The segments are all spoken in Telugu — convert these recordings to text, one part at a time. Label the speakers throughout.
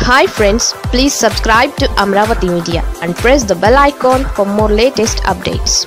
Speaker 1: hi friends please subscribe to Amaravati media and press the bell icon for more latest updates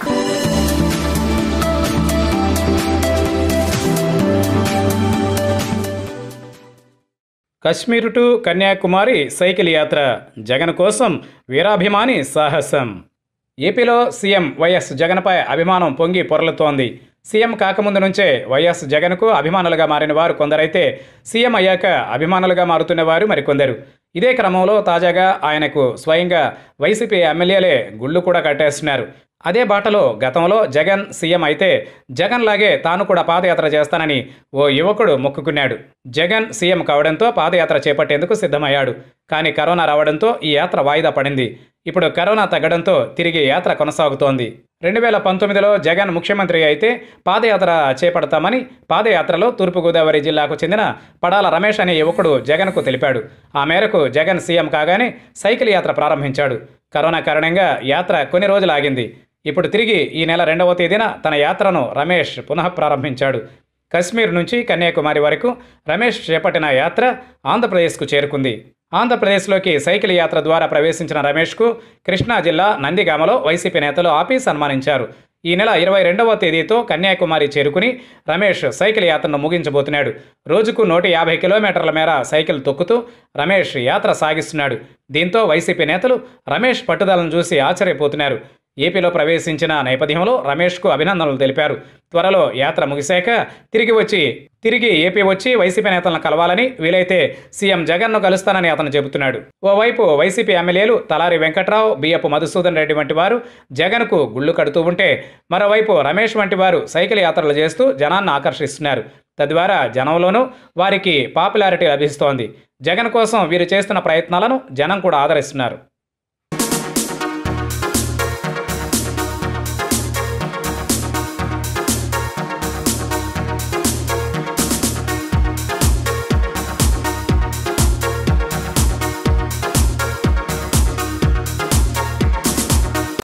Speaker 2: Kashmir to Kanyakumari cycle యాత్ర జగన్ కోసం వీరాభిమాని సాహసం ఏపీలో సీఎం వైఎస్ జగన్పై అభిమానం పొంగి పొరలుతోంది సీఎం కాకముందు నుంచే వైఎస్ జగన్కు అభిమానులుగా మారిన వారు కొందరైతే సీఎం అయ్యాక అభిమానులుగా మారుతున్న వారు మరికొందరు ఇదే క్రమంలో తాజాగా ఆయనకు స్వయంగా వైసీపీ ఎమ్మెల్యేలే గుళ్ళు కూడా కట్టేస్తున్నారు అదే బాటలో గతంలో జగన్ సీఎం అయితే జగన్ లాగే తాను కూడా పాదయాత్ర చేస్తానని ఓ యువకుడు మొక్కుకున్నాడు జగన్ సీఎం కావడంతో పాదయాత్ర చేపట్టేందుకు సిద్ధమయ్యాడు కానీ కరోనా రావడంతో ఈ యాత్ర వాయిదా పడింది ఇప్పుడు కరోనా తగ్గడంతో తిరిగి యాత్ర కొనసాగుతోంది రెండు వేల పంతొమ్మిదిలో జగన్ ముఖ్యమంత్రి అయితే పాదయాత్ర చేపడతామని పాదయాత్రలో తూర్పుగోదావరి జిల్లాకు చెందిన పడాల రమేష్ అనే యువకుడు జగన్కు తెలిపాడు ఆ మేరకు జగన్ సీఎం కాగానే సైకిల్ యాత్ర ప్రారంభించాడు కరోనా కారణంగా యాత్ర కొన్ని రోజులు ఆగింది ఇప్పుడు తిరిగి ఈ నెల రెండవ తేదీన తన యాత్రను రమేష్ పునః ప్రారంభించాడు కశ్మీర్ నుంచి కన్యాకుమారి వరకు రమేష్ చేపట్టిన యాత్ర ఆంధ్రప్రదేశ్కు చేరుకుంది ఆంధ్రప్రదేశ్లోకి సైకిల్ యాత్ర ద్వారా ప్రవేశించిన రమేష్కు కృష్ణా జిల్లా నందిగామలో వైసీపీ నేతలు ఆపి సన్మానించారు ఈ నెల ఇరవై రెండవ తేదీతో కన్యాకుమారి చేరుకుని రమేష్ సైకిల్ యాత్రను ముగించబోతున్నాడు రోజుకు నూట యాభై కిలోమీటర్ల మేర సైకిల్ తొక్కుతూ రమేష్ యాత్ర సాగిస్తున్నాడు దీంతో వైసీపీ నేతలు రమేష్ పట్టుదలను చూసి ఆశ్చర్యపోతున్నారు ఏపీలో ప్రవేశించిన నేపథ్యంలో రమేష్కు అభినందనలు తెలిపారు త్వరలో యాత్ర ముగిశాక తిరిగి వచ్చి తిరిగి ఏపీ వచ్చి వైసీపీ నేతలను కలవాలని వీలైతే సీఎం జగన్ను కలుస్తానని అతను చెబుతున్నాడు ఓవైపు వైసీపీ ఎమ్మెల్యేలు తలారి వెంకట్రావు బియ్యపు మధుసూదన్ రెడ్డి వంటి వారు జగన్కు గుళ్ళు కడుతూ ఉంటే మరోవైపు రమేష్ వంటి వారు సైకిల్ యాత్రలు చేస్తూ జనాన్ని ఆకర్షిస్తున్నారు తద్వారా జనంలోనూ వారికి పాపులారిటీ లభిస్తోంది జగన్ కోసం వీరు చేస్తున్న ప్రయత్నాలను జనం కూడా ఆదరిస్తున్నారు